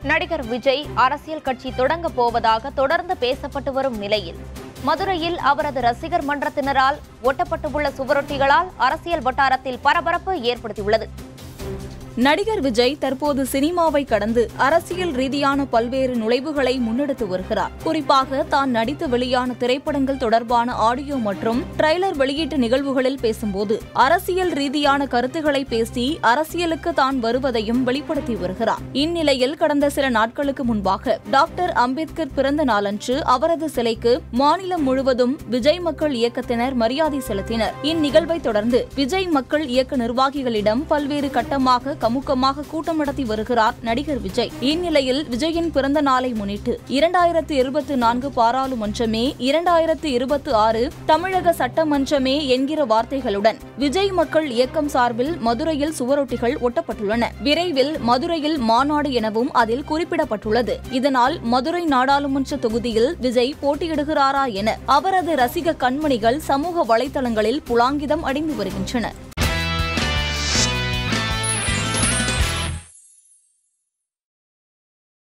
நடிகர் விஜய் அரசியல் கட்சி தொடங்க போவதாக தொடர்ந்து பேசப்பட்டு வரும் நிலையில் மதுரையில் அவரது ரசிகர் மன்றத்தினரால் ஒட்டப்பட்டுள்ள சுவரொட்டிகளால் அரசியல் வட்டாரத்தில் பரபரப்பு ஏற்படுத்தியுள்ளது நடிகர் விஜய் தற்போது சினிமாவை கடந்து அரசியல் ரீதியான பல்வேறு நுழைவுகளை முன்னெடுத்து வருகிறார் குறிப்பாக தான் நடித்து வெளியான திரைப்படங்கள் தொடர்பான ஆடியோ மற்றும் ட்ரைலர் வெளியீட்டு நிகழ்வுகளில் பேசும்போது அரசியல் ரீதியான கருத்துக்களை பேசி அரசியலுக்கு தான் வருவதையும் வெளிப்படுத்தி வருகிறார் இந்நிலையில் கடந்த சில நாட்களுக்கு முன்பாக டாக்டர் அம்பேத்கர் பிறந்த நாளன்று அவரது சிலைக்கு மாநிலம் முழுவதும் விஜய் மக்கள் இயக்கத்தினர் மரியாதை செலுத்தினர் இந்நிகழ்வை தொடர்ந்து விஜய் மக்கள் இயக்க நிர்வாகிகளிடம் பல்வேறு கட்டமாக கமுக்கமாக கூட்டம் நடத்தி வருகிறார் நடிகர் விஜய் இந்நிலையில் விஜயின் பிறந்த நாளை முன்னிட்டு இரண்டாயிரத்து இருபத்தி நான்கு பாராளுமன்றமே இரண்டாயிரத்து இருபத்தி ஆறு தமிழக சட்டமன்றமே என்கிற வார்த்தைகளுடன் விஜய் மக்கள் இயக்கம் சார்பில் மதுரையில் சுவரொட்டிகள் ஒட்டப்பட்டுள்ளன விரைவில் மதுரையில் மாநாடு எனவும் அதில் குறிப்பிடப்பட்டுள்ளது இதனால் மதுரை நாடாளுமன்ற தொகுதியில் விஜய் போட்டியிடுகிறாரா என அவரது ரசிக கண்மணிகள் சமூக வலைதளங்களில் புலாங்கிதம் அடைந்து வருகின்றனர்